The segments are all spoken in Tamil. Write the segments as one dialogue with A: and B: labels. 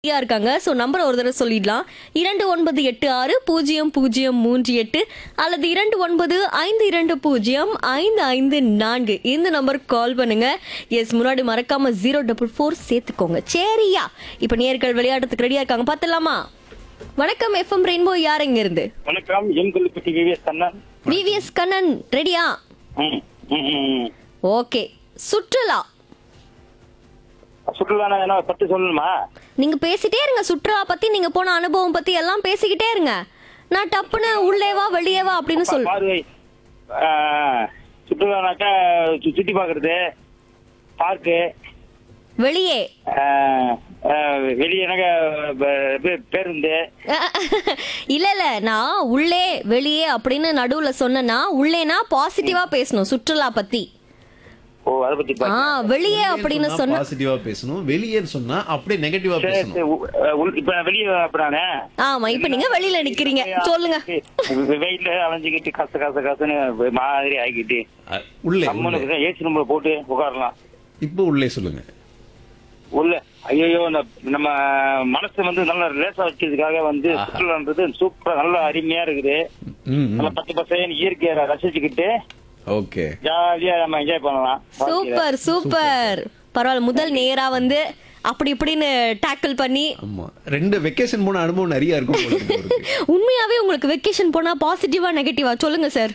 A: ரெடியா இருக்காங்க ஸோ நம்பர் ஒரு தடவை சொல்லிடலாம் இரண்டு ஒன்பது எட்டு ஆறு பூஜ்ஜியம் பூஜ்ஜியம் மூன்று எட்டு அல்லது இரண்டு ஒன்பது ஐந்து இரண்டு பூஜ்ஜியம் ஐந்து ஐந்து நான்கு இந்த நம்பருக்கு கால் பண்ணுங்க எஸ் முன்னாடி மறக்காம ஜீரோ டபுள் ஃபோர் சேர்த்துக்கோங்க சரியா இப்போ நேர்கள் விளையாடுறதுக்கு ரெடியா இருக்காங்க பார்த்துலாமா வணக்கம் எஃப்எம் ரெயின்போ யார் இங்க இருந்து
B: வணக்கம் M Kollupatti VVS Kannan
A: VVS Kannan ரெடியா
B: ம், ம், ம், ம்.
A: ஓகே சுற்றுலா
B: சுற்றுலா என்ன பத்தி சொல்லணுமா
A: நீங்க பேசிட்டே இருங்க சுற்றுலா பத்தி நீங்க போன அனுபவம் பத்தி எல்லாம் பேசிக்கிட்டே இருங்க நான் டப்புன்னு உள்ளேவா வெளியேவா அப்படின்னு சொல்
B: பார்வை ஆ, சுற்றுலானாக்கா சு- சுத்தி பாக்குறது பார்க்கு
A: வெளியே
B: வெளியேனாக்க பேருந்து
A: இல்ல இல்ல நான் உள்ளே வெளியே அப்படின்னு நடுவுல சொன்னேன்னா உள்ளேனா பாசிட்டிவா பேசணும் சுற்றுலா பத்தி
B: ஓ அதை பத்தி
A: ஆ
B: பாருங்க.
A: வெளியே அப்படின்னு சொன்ன
C: பாசிட்டிவா பேசணும் வெளியேன்னு சொன்னா அப்படியே நெகட்டிவா
B: சரி,
C: பேசணும்
B: சரி, உ- உள்- இப்ப நான் வெளியே அப்புறானே
A: ஆமா இப்ப நீங்க வெளியில நிக்கிறீங்க சொல்லுங்க
B: வெயில அலைஞ்சுக்கிட்டு கச கச கசன்னு மாதிரி ஆகிக்கிட்டு
C: அ, உள்ளே உள்ளே.
B: கம்மனுக்கு ஏசி ரூம்ல போட்டு உட்காரலாம்
C: இப்போ உள்ளே சொல்லுங்க
B: உள்ள ஐயோ நம்ம மனசு வந்து நல்ல லேசா வச்சதுக்காக வந்து
C: ஆஹா.
B: சுற்றுலான்றது சூப்பரா நல்ல அருமையா இருக்குது
C: ம், ம்.
B: நல்ல பச்சை பசைன்னு இயற்கையை ரசிச்சுக்கிட்டு
C: ஓகே
B: ஜாலியா நம்ம என்ஜாய் பண்ணலாம் வாழ்க்கையில.
A: சூப்பர் சூப்பர் பரவாயில்ல முதல் நேரா வந்து அப்படி இப்படின்னு டேக்கிள் பண்ணி
C: ஆமா ரெண்டு வெக்கேஷன் போன அனுபவம் நிறைய இருக்கும் போல இருக்கு அவருக்கு.
A: உண்மையாவே உங்களுக்கு வெக்கேஷன் போனா பாசிட்டிவா நெகட்டிவா சொல்லுங்க சார்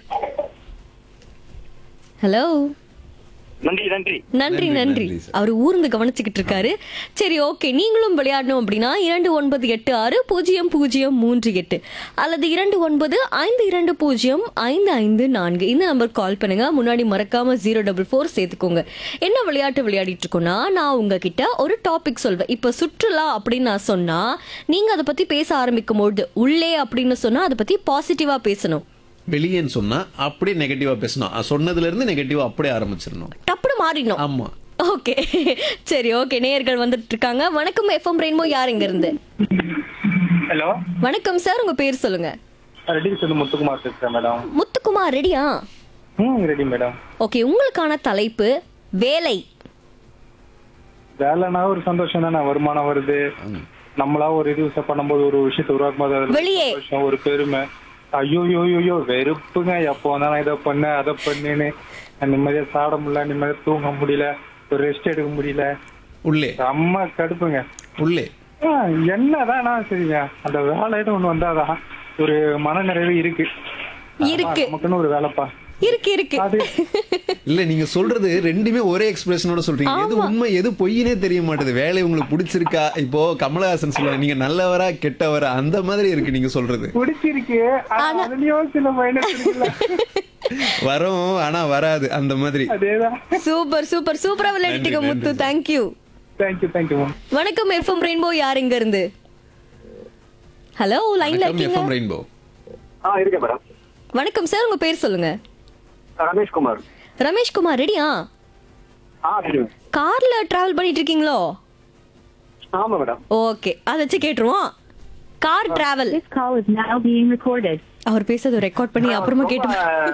A: ஹலோ
B: நன்றி நன்றி
A: நன்றி
C: நன்றி,
A: நன்றி
C: நன்றி சார்.
A: அவர் ஊர்ந்து கவனிச்சுக்கிட்டு இருக்காரு சரி ஓகே நீங்களும் விளையாடணும் அப்படின்னா இரண்டு ஒன்பது எட்டு ஆறு பூஜ்ஜியம் பூஜ்ஜியம் மூன்று எட்டு அல்லது இரண்டு ஒன்பது ஐந்து இரண்டு பூஜ்ஜியம் ஐந்து ஐந்து நான்கு இந்த நம்பர் கால் பண்ணுங்க முன்னாடி மறக்காம ஜீரோ டபுள் ஃபோர் சேர்த்துக்கோங்க என்ன விளையாட்டு விளையாடிட்டு இருக்கோம்னா நான் உங்ககிட்ட ஒரு டாபிக் சொல்வேன் இப்ப சுற்றுலா அப்படின்னு நான் சொன்னா நீங்க அதை பத்தி பேச ஆரம்பிக்கும் பொழுது உள்ளே அப்படின்னு சொன்னா அதை பத்தி பாசிட்டிவா பேசணும்
C: வெளியேன்னு சொன்னா அப்படியே நெகட்டிவா பேசணும் அ, சொன்னதுல இருந்து நெகட்டிவா அப்படியே ஆரம்பிச்சிடணும்
A: டப்புனு மாறிடணும்
C: ஆமா
A: ஓகே சரி ஓகே நேயர்கள் வந்துட்டு இருக்காங்க வணக்கம் எஃப்எம் ரெயின்போ யார் இங்க இருந்து
B: ஹலோ
A: வணக்கம் சார் உங்க பேர் சொல்லுங்க
B: ரெடி சொல்லு முத்துக்குமார் பேசுறேன் மேடம்
A: முத்துக்குமார் ரெடியா
B: ம் ரெடி மேடம்
A: ஓகே உங்களுக்கான தலைப்பு வேலை
D: வேலைனா ஒரு சந்தோஷம் தானே வருமானம் வருது நம்மளா ஒரு இது விஷயம் பண்ணும்போது ஒரு விஷயத்தை உருவாக்கும் போது அதுல
A: வெளியே.
D: சந்தோஷம் ஒரு பெருமை ஐயோ ஐயோ ஐயோ வெறுப்புங்க எப்போ வந்தா நான் இதை பண்ண அதை பண்ணேன்னு நான் நிம்மதியா சாப்பிட முடியல நிம்மதியா தூங்க முடியல ஒரு ரெஸ்ட் எடுக்க முடியல
C: உள்ளே
D: செம்ம கடுப்புங்க
C: உள்ளே
D: ஆ, என்னதான் நான் சரிங்க அந்த வேலைன்னு ஒண்ணு வந்தாதான் ஒரு மன நிறைவு இருக்கு
A: இருக்கு
D: ஆமா, நமக்குன்னு ஒரு வேலைப்பா
A: இருக்கு இருக்கு
D: அது
C: இல்ல நீங்க சொல்றது ரெண்டுமே ஒரே எக்ஸ்பிரஷனோட சொல்றீங்க எது உண்மை எது பொய்னே தெரிய மாட்டேது வேலை உங்களுக்கு பிடிச்சிருக்கா இப்போ கமலஹாசன் சொல்லுவாங்க நீங்க நல்லவரா கெட்டவரா அந்த மாதிரி இருக்கு நீங்க சொல்றது
D: பிடிச்சிருக்கு ஆனா அதுலயும் சில மைனஸ் இருக்குல்ல
C: வரும் ஆனா வராது அந்த மாதிரி
D: அதேதான்
A: சூப்பர் சூப்பர் சூப்பரா விளையாடிட்டீங்க
C: நன்றி,
A: முத்து
C: நன்றி.
A: தேங்க்யூ
D: தேங்க்யூ தேங்க்யூ மேம்
A: வணக்கம் எஃப்எம் ரெயின்போ யார் இங்க இருந்து ஹலோ லைன்ல
C: வணக்கம்
A: இருக்கீங்க
C: எஃப்எம் ரெயின்போ
B: ஆ இருக்கேன் மேடம்
A: வணக்கம் சார் உங்க பேர் சொல்லுங்க
B: ரமேஷ் குமார்
A: ரமேஷ் குமார் ரெடியா
B: ஆ ரெடி
A: கார்ல டிராவல் பண்ணிட்டு இருக்கீங்களோ
B: ஆமா மேடம்
A: ஓகே அதை வச்சு கேட்டுருவோம் car travel
E: This call is now being recorded.
A: அவர் பேசுறத ரெக்கார்ட் பண்ணி அப்புறமா கேட்டு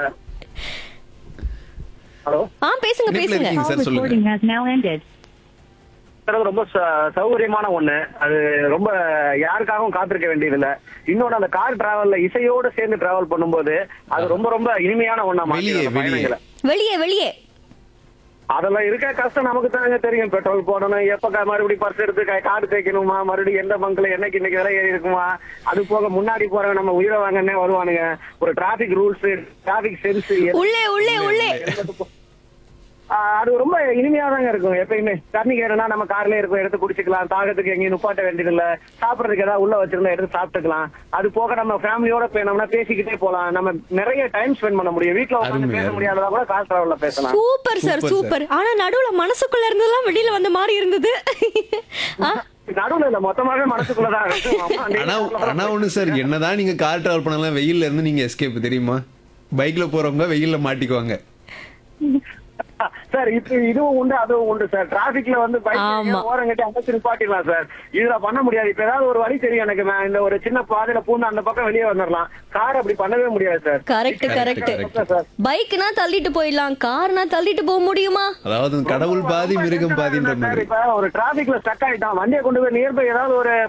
B: ஹலோ
A: ஆ பேசுங்க
C: இணைப்புல
A: பேசுங்க
C: இருக்கீங்க
E: Call
C: சார் சொல்லுங்க
E: recording has now ended.
B: ரொம்ப ச- சௌகரியமான ஒண்ணு அது ரொம்ப யாருக்காகவும் காத்திருக்க வேண்டியதில்ல இன்னொன்னு அந்த கார் டிராவல்ல இசையோட சேர்ந்து டிராவல் பண்ணும்போது அது ரொம்ப ரொம்ப இனிமையான ஒண்ணா
C: வெளியே,
B: மாத்தி
C: வெளியே.
B: பயணங்களை
A: வெளியே வெளியே
B: அதெல்லாம் இருக்க கஷ்டம் நமக்கு தாங்க தெரியும் பெட்ரோல் போடணும் எப்ப க- மறுபடியும் பர்ஸ் எடுத்து க- கார்டு தேய்க்கணுமா மறுபடியும் எந்த பங்க்ல என்னைக்கு இன்னைக்கு விலை ஏறி இருக்குமா அது போக முன்னாடி போறவங்க நம்ம உயிரை வாங்கன்னே வருவானுங்க ஒரு டிராபிக் ரூல்ஸ் டிராபிக் சென்ஸ்
A: உள்ளே உள்ளே உள்ளே
B: அது ரொம்ப இனிமையா தாங்க இருக்கும் எப்பயுமே தண்ணி கேடுனா நம்ம கார்லயே இருக்கும் எடுத்து குடிச்சுக்கலாம் தாகத்துக்கு எங்கேயும் நிப்பாட்ட வேண்டியதில்ல சாப்பிடறதுக்கு ஏதாவது உள்ள வச்சிருந்தா எடுத்து சாப்பிட்டுக்கலாம் அது போக நம்ம ஃபேமிலியோட போனோம்னா பேசிக்கிட்டே போலாம் நம்ம நிறைய டைம் ஸ்பெண்ட் பண்ண முடியும் வீட்ல உட்காந்து
C: அருமை,
B: பேச
C: அருமை.
B: முடியாததா கூட கார் டிராவல்ல பேசலாம்
A: சூப்பர் சார்
C: சூப்பர்
A: சூப்பர் ஆனா நடுவுல மனசுக்குள்ள இருந்ததெல்லாம் வெளியில வந்த மாதிரி இருந்தது ஆ,
B: நடுவுல இல்ல மொத்தமாவே மனசுக்குள்ளதான் இருக்கும். அம்மா, நீ
C: ஆனா ஆனா ஒண்ணு சார் என்னதான் நீங்க கார் டிராவல் பண்ணலாம் வெயில்ல இருந்து நீங்க எஸ்கேப் தெரியுமா பைக்ல போறவங்க வெயில்ல மாட்டிக்குவாங்க
B: சார் இப்ப இதுவும் உண்டு அதுவும் உண்டு சார் டிராபிக்ல வந்து
A: ஆமா.
B: பைக் ஓரம் கட்டி அடைச்சு நிப்பாட்டிடலாம் சார் இதுல பண்ண முடியாது இப்ப ஏதாவது ஒரு வழி தெரியும் எனக்கு நான் இந்த ஒரு சின்ன பாதையில பூந்து அந்த பக்கம் வெளியே வந்துடலாம் கார் அப்படி பண்ணவே முடியாது sir
A: correct correct
C: correct.
B: Sir
A: பைக்னா தள்ளிட்டு போயிடலாம் கார்னா தள்ளிட்டு போக முடியுமா
C: அதாவது கடவுள் பாதி மிருகம் பாதின்ற
B: சார்,
C: மாதிரி
B: இப்ப ஒரு டிராபிக்ல ஸ்டக் ஆயிட்டான் வண்டியை கொண்டு போய் நியர்பை ஏதாவது ஒரு